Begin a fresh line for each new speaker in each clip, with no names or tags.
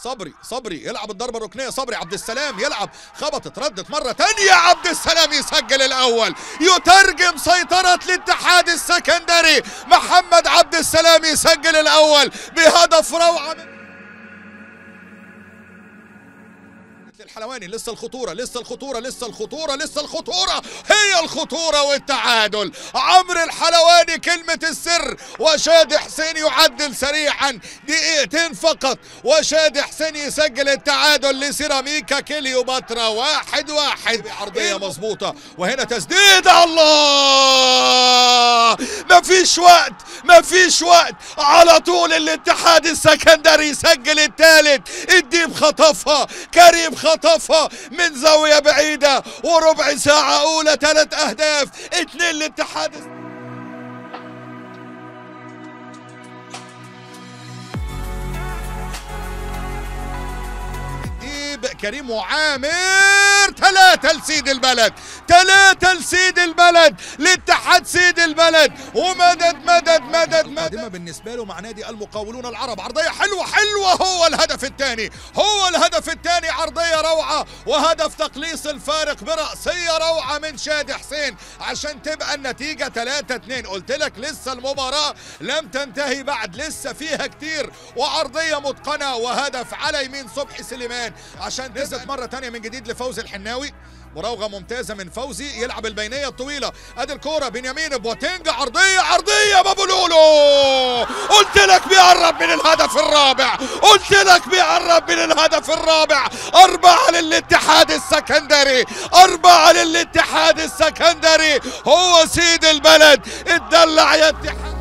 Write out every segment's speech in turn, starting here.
صبري صبري يلعب الضربة الركنية صبري عبد السلام يلعب خبطت ردت مرة تانية عبد السلام يسجل الأول يترجم سيطرة الاتحاد السكندري محمد عبد السلام يسجل الأول بهدف روعة من الحلواني لسه الخطورة لسه الخطورة لسه الخطورة لسه الخطورة هي الخطورة والتعادل عمرو الحلواني كلمة السر وشادي حسين يعدل سريعا دقيقتين فقط وشادي حسين يسجل التعادل لسيراميكا كليوباترا واحد واحد عرضية مظبوطة وهنا تسديد الله مفيش وقت مفيش وقت على طول الاتحاد السكندري يسجل الثالث الديب خطفها كريم خطفها من زاوية بعيدة وربع ساعة أولى ثلاث أهداف اثنين للاتحاد ديب كريم وعامر ثلاثة لسيد البلد ثلاثة لسيد البلد لاتحاد سيد البلد ومدد مدد مدد مدد بالنسبة له مع نادي المقاولون العرب عرضية حلوة حلوة هو الهدف الثاني هو الهدف الثاني عرضية روعة وهدف تقليص الفارق برأسية روعة من شادي حسين عشان تبقى النتيجة 3 2 قلت لك لسه المباراة لم تنتهي بعد لسه فيها كتير وعرضية متقنة وهدف على يمين صبحي سليمان عشان نزلت مرة تانية من جديد لفوزي الحناوي مراوغه ممتازه من فوزي يلعب البينيه الطويله ادي الكوره بنيامين بواتينج عرضيه عرضيه بابو لولو قلت لك بيقرب من الهدف الرابع قلت لك بيقرب من الهدف الرابع أربعة للاتحاد السكندري أربعة للاتحاد السكندري هو سيد البلد اتدلع يا اتحاد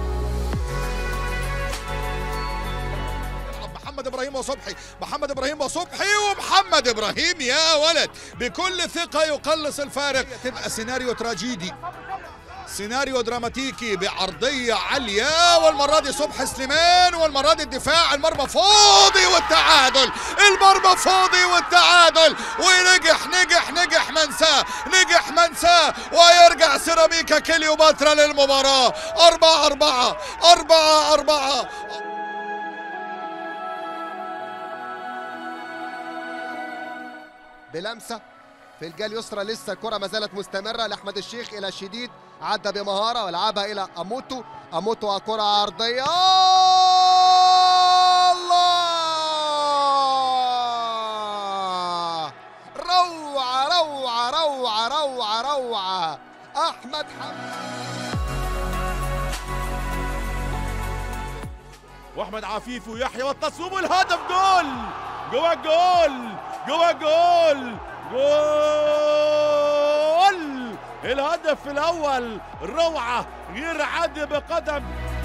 محمد ابراهيم وصبحي محمد ابراهيم وصبحي ومحمد ابراهيم يا ولد بكل ثقه يقلص الفارق تبقى سيناريو تراجيدي سيناريو دراماتيكي بعرضية عالية والمرة دي صبحي سليمان والمرة دي الدفاع المرمى فاضي والتعادل المرمى فاضي والتعادل ونجح نجح نجح منساه نجح منساه ويرجع سيراميكا كليوباترا للمباراة أربعة أربعة أربعة أربعة
بلمسه في الجهه اليسرى لسه الكره ما زالت مستمره لاحمد الشيخ الى شديد عدى بمهاره ولعبها الى اموتو اموتو كره عرضيه الله روعه روعه روعه روعه روعه احمد حمد
واحمد عفيف ويحيى والتصويب والهدف جول جوا الجول جوا الجول جول الهدف الاول روعه غير عادي بقدم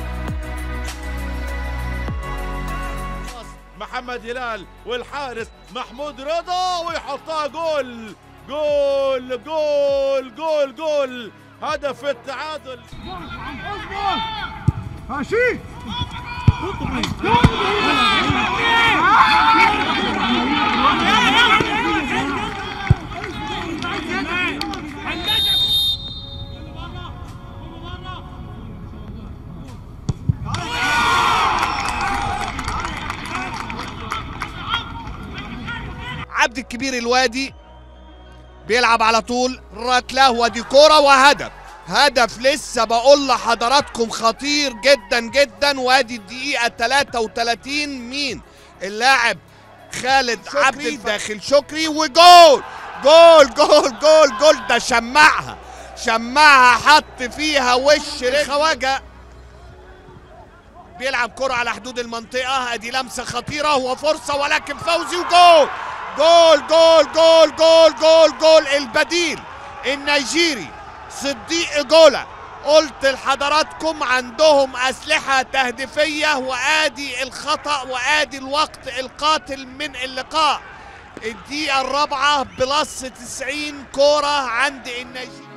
محمد هلال والحارس محمود رضا ويحطها جول جول جول جول جول هدف التعادل
ماشي
عبد الكبير الوادي بيلعب على طول ركله ودي كوره وهدف هدف لسه بقول لحضراتكم خطير جدا جدا وادي الدقيقة 33 مين اللاعب خالد عبد داخل شكري وجول جول جول جول جول ده شمعها شمعها حط فيها وش خواجه بيلعب كرة على حدود المنطقة ادي لمسة خطيرة وفرصة ولكن فوزي وجول جول جول جول جول جول جول البديل النيجيري صديق جولا قلت لحضراتكم عندهم أسلحة تهديفية وآدي الخطأ وآدي الوقت القاتل من اللقاء الدقيقة الرابعة بلس 90 كورة عند النيجيري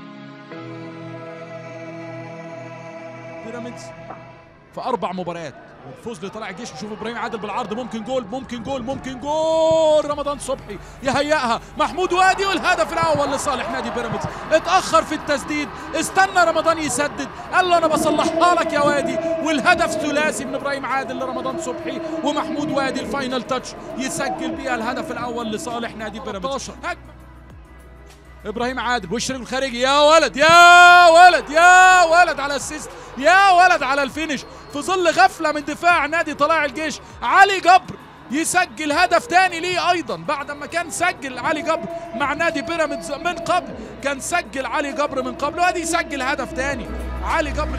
بيراميدز في اربع مباريات
والفوز لطلع الجيش نشوف ابراهيم عادل بالعرض ممكن جول ممكن جول ممكن جول رمضان صبحي يهيئها محمود وادي والهدف الاول لصالح نادي بيراميدز اتاخر في التسديد استنى رمضان يسدد قال له انا بصلحها لك يا وادي والهدف ثلاثي من ابراهيم عادل لرمضان صبحي ومحمود وادي الفاينل تاتش يسجل بيها الهدف الاول لصالح نادي بيراميدز هجمة. ابراهيم عادل وش رجل خارجي يا ولد يا ولد يا ولد على السيست يا ولد على الفينش في ظل غفله من دفاع نادي طلائع الجيش علي جبر يسجل هدف تاني ليه ايضا بعد ما كان سجل علي جبر مع نادي بيراميدز من قبل كان سجل علي جبر من قبل وادي يسجل هدف تاني علي جبر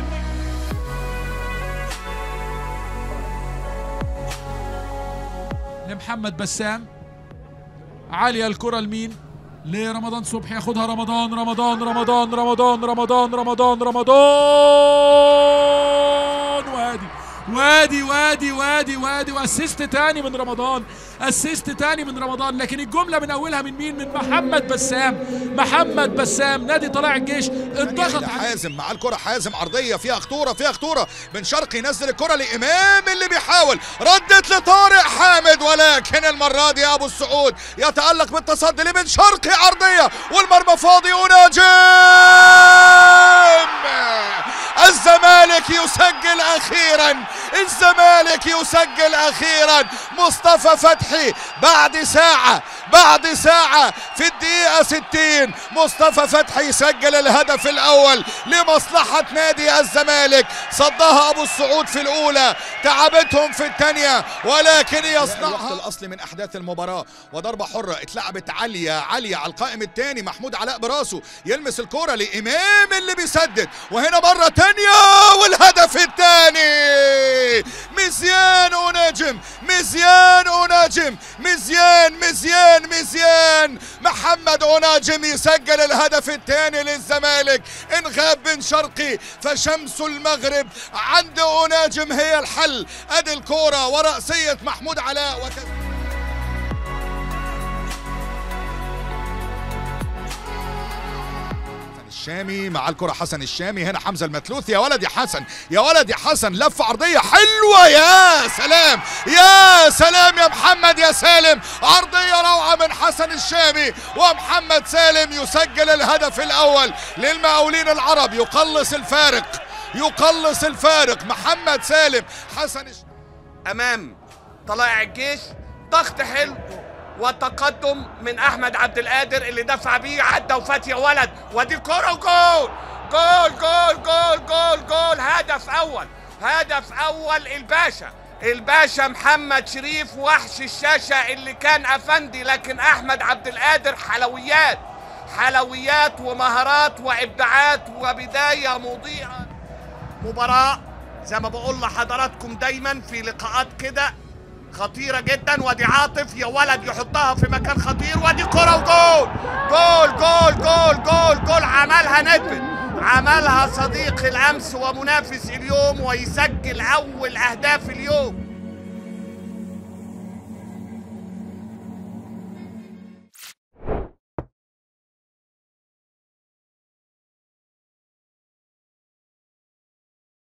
لمحمد بسام عالية الكرة لمين؟ لرمضان صبحي ياخدها رمضان رمضان رمضان رمضان رمضان رمضان رمضان وادي وادي وادي وادي وادي واسيست تاني من رمضان اسيست تاني من رمضان لكن الجمله من اولها من مين من محمد بسام محمد بسام نادي طلائع الجيش انضغط عليه
حازم مع الكرة حازم عرضية فيها خطورة فيها خطورة بن شرقي ينزل الكرة لإمام اللي بيحاول ردت لطارق حامد ولكن المرة دي أبو السعود يتألق بالتصدي لبن شرقي عرضية والمرمى فاضي وناجم الزمالك يسجل أخيرا الزمالك يسجل أخيرا مصطفى فتحي بعد ساعة بعد ساعة في الدقيقة 60 مصطفى فتحي يسجل الهدف الأول لمصلحة نادي الزمالك صدها أبو السعود في الأولى تعبتهم في الثانية ولكن يصنعها الوقت الأصلي من أحداث المباراة وضربة حرة اتلعبت عالية عالية على القائم الثاني محمود علاء براسه يلمس الكرة لإمام اللي بيسدد وهنا مرة تانية والهدف الثاني مزيان ونجم مزيان ونجم مزيان مزيان مزيان محمد أوناجم يسجل الهدف الثاني للزمالك إن غاب بن شرقي فشمس المغرب عند أوناجم هي الحل أدي الكورة ورأسية محمود علاء وكذا الشامي مع الكرة حسن الشامي هنا حمزة المتلوث يا ولد يا حسن يا ولد يا حسن لف عرضية حلوة يا سلام يا سلام يا محمد يا سالم عرضية روعة من حسن الشامي ومحمد سالم يسجل الهدف الأول للمقاولين العرب يقلص الفارق يقلص الفارق محمد سالم حسن الشامي
امام طلائع الجيش ضغط حلو وتقدم من احمد عبد القادر اللي دفع بيه عدى وفات يا ولد ودي كرة وجول جول جول جول جول جول هدف اول هدف اول الباشا الباشا محمد شريف وحش الشاشة اللي كان افندي لكن احمد عبد القادر حلويات حلويات ومهارات وابداعات وبداية مضيئة مباراة زي ما بقول لحضراتكم دايما في لقاءات كده خطيرة جدا ودي عاطف يا ولد يحطها في مكان خطير ودي كرة وجول جول جول جول جول جول عملها ندفد عملها صديق الأمس ومنافس اليوم ويسجل أول أهداف اليوم